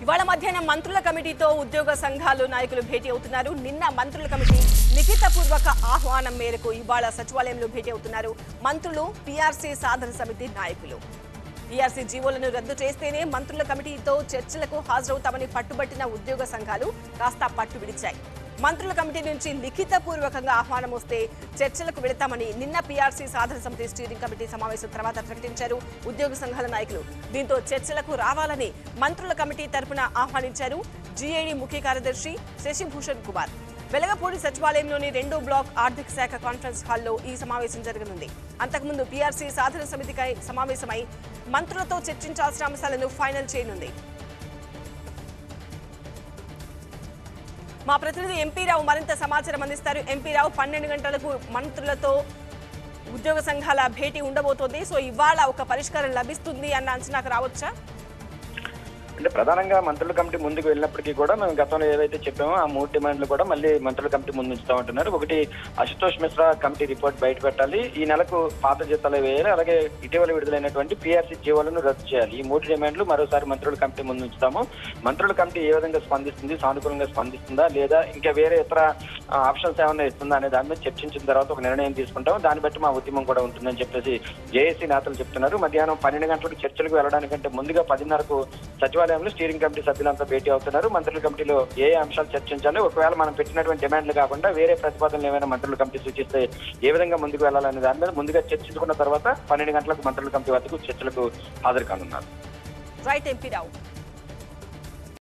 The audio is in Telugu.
ఇవాళ మధ్యాహ్నం మంత్రుల కమిటీతో ఉద్యోగ సంఘాలు నాయకులు భేటీ అవుతున్నారు నిన్న మంత్రుల కమిటీ లిఖితపూర్వక ఆహ్వానం మేరకు ఇవాళ సచివాలయంలో భేటీ అవుతున్నారు మంత్రులు పీఆర్సీ సాధన సమితి నాయకులు పీఆర్సీ జీవోలను రద్దు చేస్తేనే మంత్రుల కమిటీతో చర్చలకు హాజరవుతామని పట్టుబట్టిన ఉద్యోగ సంఘాలు కాస్త పట్టు విడిచాయి మంత్రుల కమిటీ నుంచి లిఖితపూర్వకంగా ఆహ్వానం వస్తే చర్చలకు వెళతామని నిన్న పీఆర్సీ సాధన సమితి స్టీరింగ్ కమిటీ సమావేశం తర్వాత ప్రకటించారు ఉద్యోగ సంఘాల నాయకులు దీంతో చర్చలకు రావాలని మంత్రుల కమిటీ తరపున ఆహ్వానించారు జీఏడీ ముఖ్య కార్యదర్శి శశిభూషణ్ కుమార్ వెలగపూడి సచివాలయంలోని రెండో బ్లాక్ ఆర్థిక శాఖ కాన్ఫరెన్స్ హాల్లో ఈ సమావేశం జరగనుంది అంతకుముందు పీఆర్సీ సాధన సమితికై సమావేశమై మంత్రులతో చర్చించాల్సిన అంశాలను ఫైనల్ చేయనుంది మా ప్రతినిధి ఎంపీ రావు మరింత సమాచారం అందిస్తారు ఎంపీ రావు పన్నెండు గంటలకు మంత్రులతో ఉద్యోగ సంఘాల భేటీ ఉండబోతోంది సో ఇవాళ ఒక పరిష్కారం లభిస్తుంది అన్న అంచనాకు రావచ్చా అంటే ప్రధానంగా మంత్రుల కమిటీ ముందుకు వెళ్ళినప్పటికీ కూడా మేము గతంలో ఏవైతే చెప్పామో ఆ మూడు డిమాండ్లు కూడా మళ్ళీ మంత్రుల కమిటీ ముందు ఉంచుతామంటున్నారు ఒకటి అశుతోష్ మిశ్రా కమిటీ రిపోర్ట్ బయట పెట్టాలి ఈ నెలకు పాత జీతాలు వేయాలి అలాగే ఇటీవల విడుదలైనటువంటి పీఆర్సీ జీవోలను రద్దు చేయాలి ఈ మూడు డిమాండ్లు మరోసారి మంత్రుల కమిటీ ముందు ఉంచుతాము మంత్రుల కమిటీ ఏ విధంగా స్పందిస్తుంది సానుకూలంగా స్పందిస్తుందా లేదా ఇంకా వేరే ఇతర ఆప్షన్స్ ఏమైనా ఇస్తుందా అనే దాని మీద చర్చించిన తర్వాత ఒక నిర్ణయం తీసుకుంటాం దాన్ని బట్టి మా ఉద్యమం కూడా ఉంటుందని చెప్పేసి జేఏసీ నేతలు చెప్తున్నారు మధ్యాహ్నం పన్నెండు గంటలకు చర్చలకు వెళ్ళడానికంటే ముందుగా పదిన్నరకు సచివాలయంలో స్టీరింగ్ కమిటీ సభ్యులంతా భేటీ అవుతున్నారు మంత్రుల కమిటీలో ఏ ఏ అంశాలు చర్చించాలి ఒకవేళ మనం పెట్టినటువంటి డిమాండ్లు కాకుండా వేరే ప్రతిపాదనలు ఏమైనా మంత్రుల కమిటీ సూచిస్తే ఏ విధంగా ముందుకు వెళ్ళాలనే దాని మీద ముందుగా చర్చించుకున్న తర్వాత పన్నెండు గంటలకు మంత్రుల కమిటీ వద్దకు చర్చలకు హాజరు కానున్నారు రైట్ ఎంపీ రావు